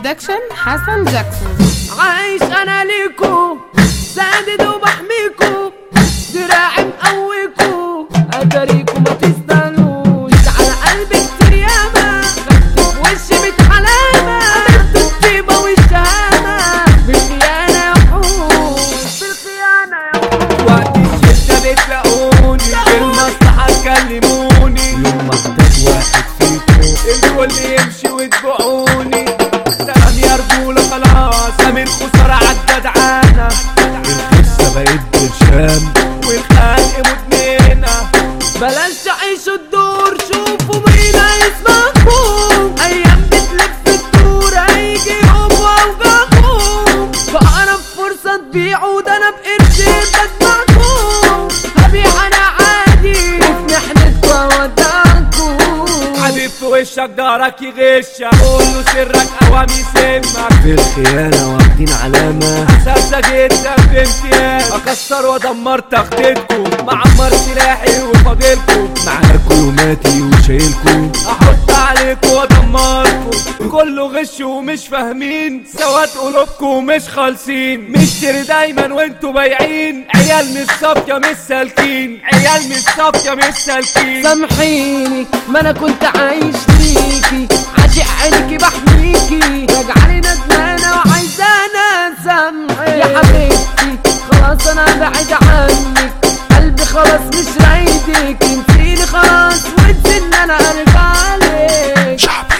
برودكشن حسن جاكسون عايش انا ليكو سادد وبحميكو دراعي مقويكو اتاريكو ما تستنوش على قلبي كتير ياما خدت في وشي ميت علامة عرفت الطيبة والشهامة بالخيانة يا وحوش بالخيانة يا وحوش وقت الشدة بتلاقوني بالمصلحة تكلموني يوم ما احتاج واحد فيكم الكل يمشي وتبيعوني سلام يا رجولة خلاص سامر خسارة عالجدعانة القصة بقت برشام والخلق مدمنة بلاش تعيشوا الدور شوفوا مين هيسمعكم ايام بتلف الدور هيجي يوم واوجعكم فاقرب فرصة تبيعوا ده انا بقرشين بدفعكم هبيع انا عادي وفي محنتكم اودعكم حبيب في وشك دارك يغشك قوله سرك اوام يسمك في الخيانة واخدين علامة سادة جدا بامتياز اكسر وادمر تخطيطكم معمر سلاحي وفاضلكم معاكوا وماتي وشايلكوا احط عليكم وادمركم كله غش ومش فاهمين سواد قلوبكم ومش خالصين مشتري دايما وانتوا بايعين عيال مش صافية مش سالكين عيال مش صافية مش سالكين سامحيني ما انا كنت عايش ليكي عاشق عينيكي بحميكي راجعالي ندمانة وعايزانا سامحي يا حبيبتي خلاص انا بعيد عنك قلبي خلاص مش رايدك انسيني خلاص وانسي ان انا ارجع لك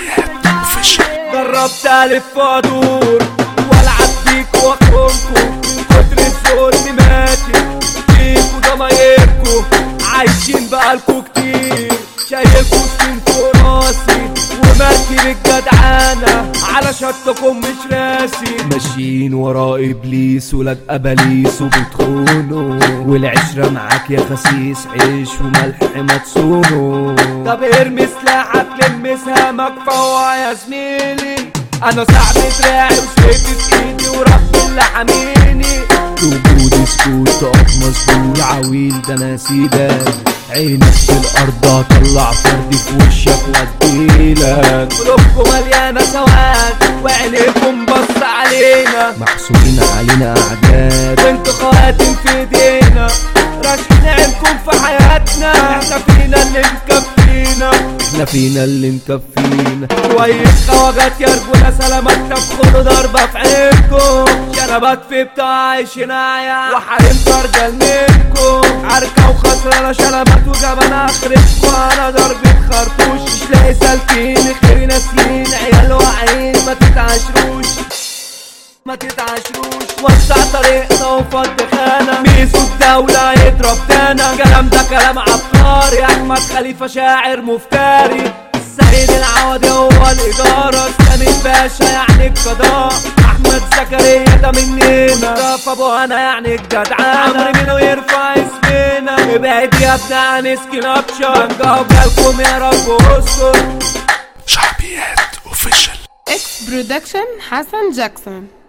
جربت الف وادور والعب بيك واخونكم من كتر الظلم ماتت فيكوا ضمايركوا عايشين بقالكوا كتير شايلكوا سنين فوق راسي ومركب الجدعانة على شطكم مش راسي ماشيين ورا ابليس ولاد اباليس وبتخونوا والعشرة معاك يا خسيس عيش وملح ما تصونوا طب ارمي سلاحك لم سهامك فوق يا زميلي انا صعب دراعي وسيفي في ايدي ورب اللي حاميني وجودي سكوت تقف مظبوط عويل ده انا سيبك عينك في الارض هطلع فردي في وشك واديلك قلوبكم مليانة سواد وعينيكم بص علينا محسوبين علينا اعداد وانتوا خواتم في ايدينا رشح نعمكم في حياتنا احنا فينا اللي مكفينا احنا فينا اللي مكفينا كويس خواجات يا رجولة سلامات تدخلوا ضربة في عينكم شنبات في بتاع عايشين عيا وحريم فرجل منكم عركة وخسرانة شنبات وجبان اخرتكم انا ضربة خرطوش مش لاقي سالكين خيري ناسيين عيال واعيين ما تتعشروش ما تتعشروش وسع طريقنا وفض خانة ميسو الدولة يضرب تانا كلام ده كلام عبقري أحمد خليفة شاعر مفتري سيد العوضي هو الإدارة سامي الباشا يعني القضاء أحمد زكريا ده مننا مصطفى أبو أنا يعني الجدعانة عمرو منو يرفع اسمنا ابعد يا ابني عن اسكنابشا نجاوب لكم يا رب استر اكس برودكشن حسن جاكسون